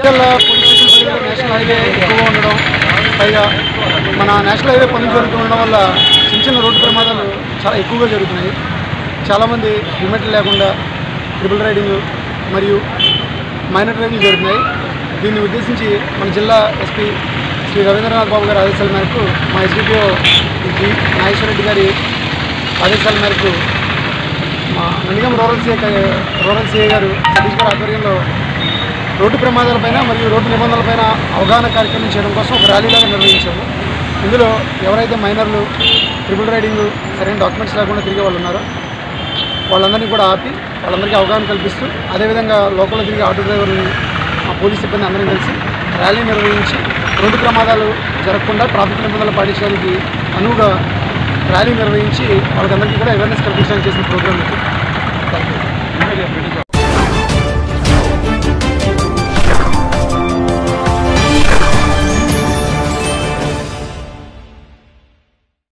Jagtial police station పరిధిలో national highway ఎక్కువగా ఉండడం పైగా మన నేషనల్ హైవే పనులు జరుగుతూ ఉండడం వల్ల చిన్న చిన్న రోడ్డు ప్రమాదాలు చాలా ఎక్కువగా జరుగుతున్నాయి చాలామంది హెల్మెట్లు లేకుండా ట్రిపుల్ రైడింగ్ మరియు మైనర్ డ్రైవింగ్ జరుగుతున్నాయి దీన్ని ఉద్దేశించి మన జిల్లా ఎస్పీ శ్రీ రవీంద్రనాథ్ బాబు గారి ఆదేశాల మేరకు మా ఎస్డిపిఓ జి నాగేశ్వరరెడ్డి గారి ఆదేశాల మేరకు మా Nandigam rural CA rural CA garu Satish గారి ఆధ్వర్యంలో రోడ్డు ప్రమాదాలపైన మరియు రోడ్డు నిబంధనలపైన అవగాహన కార్యక్రమం చేయడం కోసం ఒక ర్యాలీలాగా నిర్వహించాము ఇందులో ఎవరైతే మైనర్లు ట్రిపుల్ రైడింగ్ సరైన డాక్యుమెంట్స్ లేకుండా తిరిగే వాళ్ళు ఉన్నారో వాళ్ళందరినీ కూడా ఆపి వాళ్ళందరికీ అవగాహన కల్పిస్తూ అదేవిధంగా లోకల్లో తిరిగే ఆటో డ్రైవర్ని మా పోలీస్ సిబ్బంది అందరం కలిసి ర్యాలీ నిర్వహించి రోడ్డు ప్రమాదాలు జరగకుండా ట్రాఫిక్ నిబంధనలు పాటించడానికి అనువుగా ర్యాలీ నిర్వహించి వాళ్ళకందరికీ కూడా అవేర్నెస్ కల్పించడానికి చేసిన ప్రోగ్రామ్ ఇది